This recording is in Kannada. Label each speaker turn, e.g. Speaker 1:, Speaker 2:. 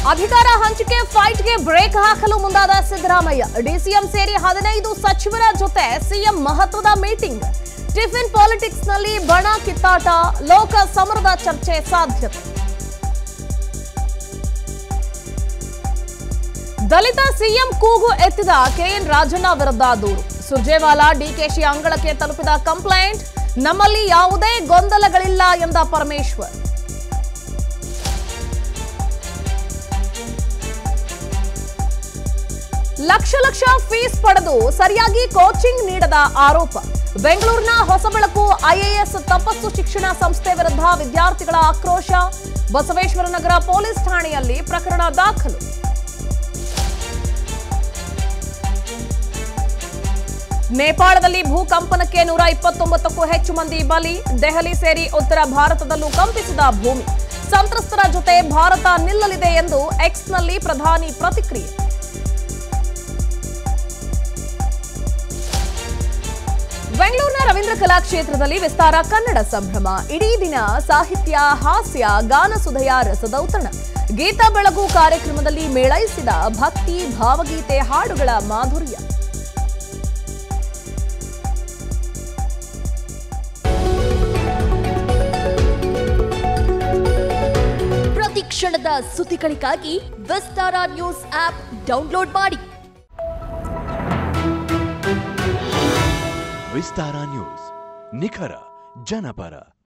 Speaker 1: ಅಧಿಕಾರ ಹಂಚಿಕೆ ಫೈಟ್ಗೆ ಬ್ರೇಕ್ ಹಾಕಲು ಮುಂದಾದ ಸಿದ್ದರಾಮಯ್ಯ ಡಿಸಿಎಂ ಸೇರಿ ಹದಿನೈದು ಸಚಿವರ ಜೊತೆ ಸಿಎಂ ಮಹತ್ವದ ಮೀಟಿಂಗ್ ಟಿಫಿನ್ ಪಾಲಿಟಿಕ್ಸ್ನಲ್ಲಿ ಬಣ ಕಿತ್ತಾಟ ಲೋಕ ಸಮರದ ಚರ್ಚೆ ಸಾಧ್ಯತೆ ದಲಿತ ಸಿಎಂ ಕೂಗು ಎತ್ತಿದ ಕೆಎನ್ ರಾಜಣ್ಣ ವಿರುದ್ಧ ದೂರು ಸುರ್ಜೇವಾಲಾ ಡಿಕೆಶಿ ಅಂಗಳಕ್ಕೆ ತಲುಪಿದ ಕಂಪ್ಲೇಂಟ್ ನಮ್ಮಲ್ಲಿ ಯಾವುದೇ ಗೊಂದಲಗಳಿಲ್ಲ ಎಂದ ಪರಮೇಶ್ವರ್ ಲಕ್ಷ ಲಕ್ಷ ಫೀಸ್ ಪಡೆದು ಸರಿಯಾಗಿ ಕೋಚಿಂಗ್ ನೀಡದ ಆರೋಪ ಬೆಂಗಳೂರಿನ ಹೊಸಬೆಳಕು ಐಎಎಸ್ ತಪಸ್ಸು ಶಿಕ್ಷಣ ಸಂಸ್ಥೆ ವಿರುದ್ಧ ವಿದ್ಯಾರ್ಥಿಗಳ ಆಕ್ರೋಶ ಬಸವೇಶ್ವರನಗರ ಪೊಲೀಸ್ ಠಾಣೆಯಲ್ಲಿ ಪ್ರಕರಣ ದಾಖಲು ನೇಪಾಳದಲ್ಲಿ ಭೂಕಂಪನಕ್ಕೆ ನೂರ ಇಪ್ಪತ್ತೊಂಬತ್ತಕ್ಕೂ ಹೆಚ್ಚು ಮಂದಿ ಬಲಿ ದೆಹಲಿ ಸೇರಿ ಉತ್ತರ ಭಾರತದಲ್ಲೂ ಕಂಪಿಸಿದ ಭೂಮಿ ಸಂತ್ರಸ್ತರ ಜೊತೆ ಭಾರತ ನಿಲ್ಲಲಿದೆ ಎಂದು ಎಕ್ಸ್ನಲ್ಲಿ ಪ್ರಧಾನಿ ಪ್ರತಿಕ್ರಿಯೆ ಬೆಂಗಳೂರಿನ ರವೀಂದ್ರ ಕಲಾಕ್ಷೇತ್ರದಲ್ಲಿ ವಿಸ್ತಾರ ಕನ್ನಡ ಸಂಭ್ರಮ ಇಡೀ ದಿನ ಸಾಹಿತ್ಯ ಹಾಸ್ಯ ಗಾನ ಸುಧೆಯ ರಸದೌತಣ ಗೀತ ಬೆಳಗು ಕಾರ್ಯಕ್ರಮದಲ್ಲಿ ಮೇಳೈಸಿದ ಭಕ್ತಿ ಭಾವಗೀತೆ ಹಾಡುಗಳ ಮಾಧುರ್ಯ
Speaker 2: ಪ್ರತಿ ಕ್ಷಣದ ಸುದ್ದಿಗಳಿಗಾಗಿ ವಿಸ್ತಾರ ನ್ಯೂಸ್ ಆಪ್ ಡೌನ್ಲೋಡ್ ಮಾಡಿ
Speaker 3: ವಿಸ್ತಾರ ನ್ಯೂಸ್ ನಿಖರ ಜನಪರ